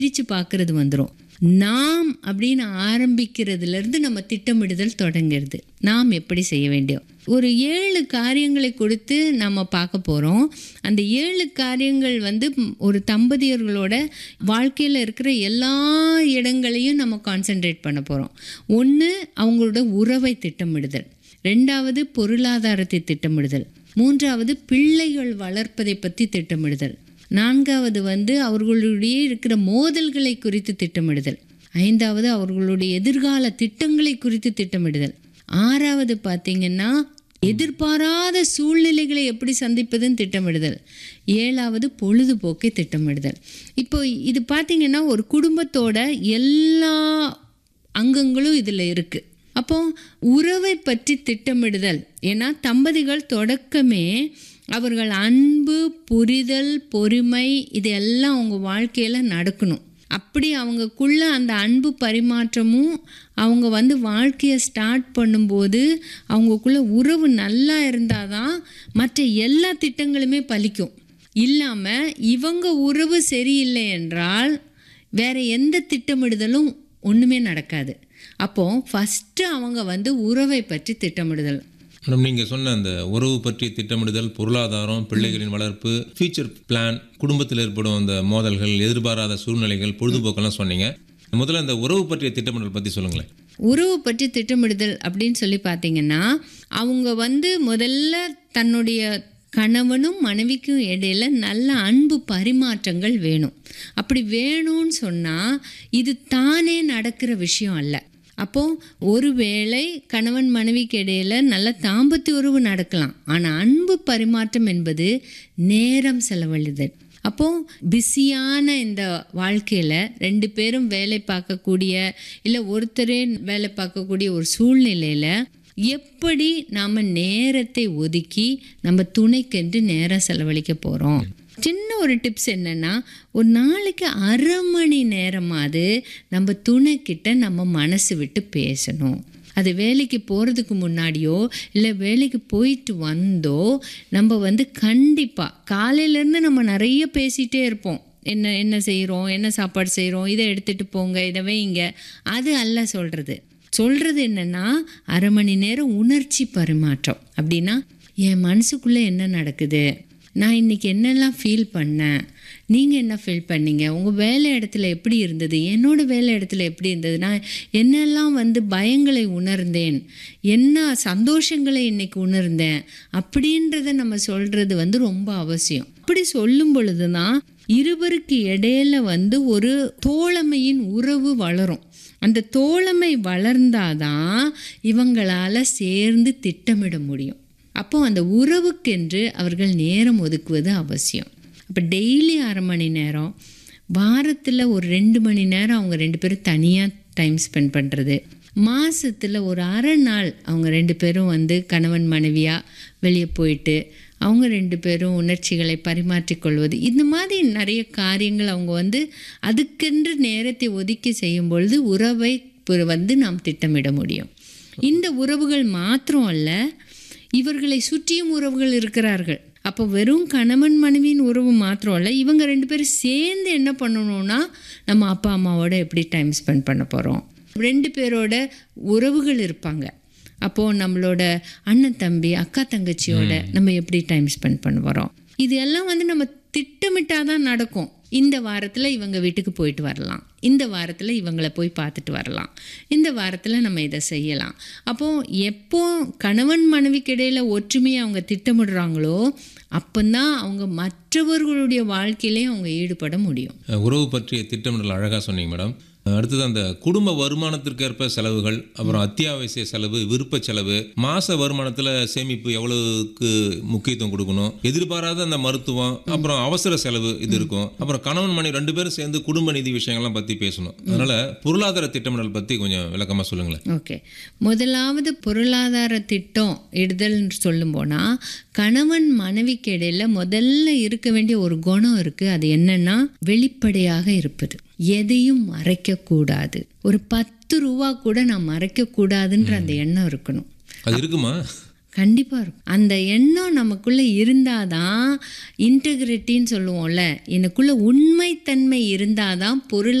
பிரித்து பார்க்கறது வந்துடும் நாம் அப்படின்னு ஆரம்பிக்கிறதுல இருந்து நம்ம திட்டமிடுதல் தொடங்கிறது நாம் எப்படி செய்ய வேண்டியோம் ஒரு ஏழு காரியங்களை கொடுத்து நம்ம பார்க்க போகிறோம் அந்த ஏழு காரியங்கள் வந்து ம், ஒரு தம்பதியர்களோட வாழ்க்கையில் இருக்கிற எல்லா இடங்களையும் நம்ம கான்சென்ட்ரேட் பண்ண போகிறோம் ஒன்று அவங்களோட உறவை திட்டமிடுதல் ரெண்டாவது பொருளாதாரத்தை திட்டமிடுதல் மூன்றாவது பிள்ளைகள் வளர்ப்பதை பற்றி திட்டமிடுதல் நான்காவது வந்து அவர்களுடைய இருக்கிற மோதல்களை குறித்து திட்டமிடுதல் ஐந்தாவது அவர்களுடைய எதிர்கால திட்டங்களை குறித்து திட்டமிடுதல் ஆறாவது பார்த்தீங்கன்னா எதிர்பாராத சூழ்நிலைகளை எப்படி சந்திப்பதுன்னு திட்டமிடுதல் ஏழாவது பொழுதுபோக்கை திட்டமிடுதல் இப்போ இது பார்த்தீங்கன்னா ஒரு குடும்பத்தோட எல்லா அங்கங்களும் இதில் இருக்குது அப்போ உறவை பற்றி திட்டமிடுதல் ஏன்னா தம்பதிகள் தொடக்கமே அவர்கள் அன்பு புரிதல் பொறுமை இதெல்லாம் அவங்க வாழ்க்கையில் நடக்கணும் அப்படி அவங்கக்குள்ள அந்த அன்பு பரிமாற்றமும் அவங்க வந்து வாழ்க்கையை ஸ்டார்ட் பண்ணும்போது அவங்கக்குள்ள உறவு நல்லா இருந்தால் தான் மற்ற எல்லா திட்டங்களுமே பலிக்கும் இல்லாமல் இவங்க உறவு சரியில்லை என்றால் வேற எந்த திட்டமிடுதலும் ஒன்றுமே நடக்காது அப்போ ஃபஸ்ட்டு அவங்க வந்து உறவை பற்றி திட்டமிடுதல் மேடம் நீங்கள் சொன்ன அந்த உறவு பற்றிய திட்டமிடுதல் பொருளாதாரம் பிள்ளைகளின் வளர்ப்பு ஃபியூச்சர் பிளான் குடும்பத்தில் ஏற்படும் அந்த மோதல்கள் எதிர்பாராத சூழ்நிலைகள் பொழுதுபோக்கெல்லாம் சொன்னீங்க முதல்ல அந்த உறவு பற்றிய திட்டமிடல் பற்றி சொல்லுங்களேன் உறவு பற்றி திட்டமிடுதல் அப்படின்னு சொல்லி பார்த்தீங்கன்னா அவங்க வந்து முதல்ல தன்னுடைய கணவனும் மனைவிக்கும் இடையில நல்ல அன்பு பரிமாற்றங்கள் வேணும் அப்படி வேணும்னு சொன்னால் இது தானே நடக்கிற விஷயம் அல்ல அப்போ ஒருவேளை கணவன் மனைவிக்கு இடையில நல்ல தாம்பத்திய உறவு நடக்கலாம் ஆனால் அன்பு பரிமாற்றம் என்பது நேரம் செலவழிதல் அப்போ பிஸியான இந்த வாழ்க்கையில் ரெண்டு பேரும் வேலை பார்க்கக்கூடிய இல்லை ஒருத்தரே வேலை பார்க்கக்கூடிய ஒரு சூழ்நிலையில் எப்படி நாம் நேரத்தை ஒதுக்கி நம்ம துணைக்கென்று நேரம் செலவழிக்க போகிறோம் சின்ன ஒரு டிப்ஸ் என்னன்னா ஒரு நாளைக்கு அரை மணி நேரமாவது நம்ம துணைக்கிட்ட நம்ம மனசு விட்டு பேசணும் அது வேலைக்கு போகிறதுக்கு முன்னாடியோ இல்லை வேலைக்கு போயிட்டு வந்தோ நம்ம வந்து கண்டிப்பாக காலையிலேருந்து நம்ம நிறைய பேசிகிட்டே இருப்போம் என்ன என்ன செய்கிறோம் என்ன சாப்பாடு செய்கிறோம் இதை எடுத்துகிட்டு போங்க இதை வைங்க அது அல்ல சொல்கிறது சொல்கிறது என்னென்னா அரை மணி நேரம் உணர்ச்சி பரிமாற்றம் அப்படின்னா என் மனசுக்குள்ளே என்ன நடக்குது நான் இன்னைக்கு என்னெல்லாம் ஃபீல் பண்ணேன் நீங்கள் என்ன ஃபீல் பண்ணீங்க உங்கள் வேலை இடத்துல எப்படி இருந்தது என்னோட வேலை இடத்துல எப்படி இருந்தது நான் என்னெல்லாம் வந்து பயங்களை உணர்ந்தேன் என்ன சந்தோஷங்களை இன்னைக்கு உணர்ந்தேன் அப்படின்றத நம்ம சொல்கிறது வந்து ரொம்ப அவசியம் அப்படி சொல்லும் பொழுது தான் இருவருக்கு இடையில வந்து ஒரு தோழமையின் உறவு வளரும் அந்த தோழமை வளர்ந்தாதான் இவங்களால சேர்ந்து திட்டமிட முடியும் அப்போ அந்த உறவுக்கென்று அவர்கள் நேரம் ஒதுக்குவது அவசியம் அப்போ டெய்லி அரை மணி நேரம் வாரத்தில் ஒரு ரெண்டு மணி நேரம் அவங்க ரெண்டு பேரும் தனியாக டைம் ஸ்பெண்ட் பண்ணுறது மாசத்துல ஒரு அரை நாள் அவங்க ரெண்டு பேரும் வந்து கணவன் மனைவியாக வெளியே போயிட்டு அவங்க ரெண்டு பேரும் உணர்ச்சிகளை பரிமாற்றிக்கொள்வது இந்த மாதிரி நிறைய காரியங்கள் அவங்க வந்து அதுக்கென்று நேரத்தை ஒதுக்கி செய்யும் பொழுது உறவை பு- வந்து நாம் திட்டமிட முடியும் இந்த உறவுகள் மாத்திரம் அல்ல இவர்களை சுற்றியும் உறவுகள் இருக்கிறார்கள் அப்போ வெறும் கணவன் மனைவியின் உறவு மாத்திரம் இல்லை இவங்க ரெண்டு பேரும் சேர்ந்து என்ன பண்ணணும்னா நம்ம அப்பா அம்மாவோட எப்படி டைம் ஸ்பெண்ட் பண்ண போகிறோம் ரெண்டு பேரோட உறவுகள் இருப்பாங்க அப்போது நம்மளோட அண்ணன் தம்பி அக்கா தங்கச்சியோட நம்ம எப்படி டைம் ஸ்பெண்ட் பண்ண போகிறோம் இது எல்லாம் வந்து நம்ம திட்டமிட்டாதான் தான் நடக்கும் இந்த வாரத்தில் இவங்க வீட்டுக்கு போயிட்டு வரலாம் இந்த வாரத்தில் இவங்கள போய் பார்த்துட்டு வரலாம் இந்த வாரத்தில் நம்ம இதை செய்யலாம் அப்போது எப்போ கணவன் மனைவிக்கு இடையில ஒற்றுமையை அவங்க திட்டமிடுறாங்களோ அப்போதான் அவங்க மற்றவர்களுடைய வாழ்க்கையிலையும் அவங்க ஈடுபட முடியும் அஹ் உறவு பற்றிய திட்டமிடல் அழகாக சொன்னீங்க மேடம் அஹ் அடுத்தது அந்த குடும்ப வருமானத்திற்கேற்ப செலவுகள் அப்புறம் அத்தியாவசிய செலவு விருப்ப செலவு மாச வருமானத்தில் சேமிப்பு எவ்வளவுக்கு முக்கியத்துவம் கொடுக்கணும் எதிர்பாராத அந்த மருத்துவம் அப்புறம் அவசர செலவு இது இருக்கும் அப்புறம் கணவன் மனைவி ரெண்டு பேரும் சேர்ந்து குடும்ப நிதி விஷயங்கள்லாம் பற்றி பேசணும் அதனால பொருளாதார திட்டமிடல் பற்றி கொஞ்சம் விளக்கமாக சொல்லுங்களேன் ஓகே முதலாவது பொருளாதார திட்டம் இடுதல்னு சொல்லும் போனால் கணவன் மனைவிக்கு இடையில முதல்ல இருக்க வேண்டிய ஒரு குணம் இருக்குது அது என்னன்னா வெளிப்படையாக இருப்பது எதையும் மறைக்கக்கூடாது ஒரு பத்து ரூபா கூட நான் மறைக்கக்கூடாதுன்ற அந்த எண்ணம் இருக்கணும் அது இருக்குமா கண்டிப்பாக இருக்கும் அந்த எண்ணம் நமக்குள்ளே இருந்தாதான் இன்டெகிரிட்டின்னு சொல்லுவோம்ல எனக்குள்ள உண்மைத்தன்மை இருந்தாதான் பொருள்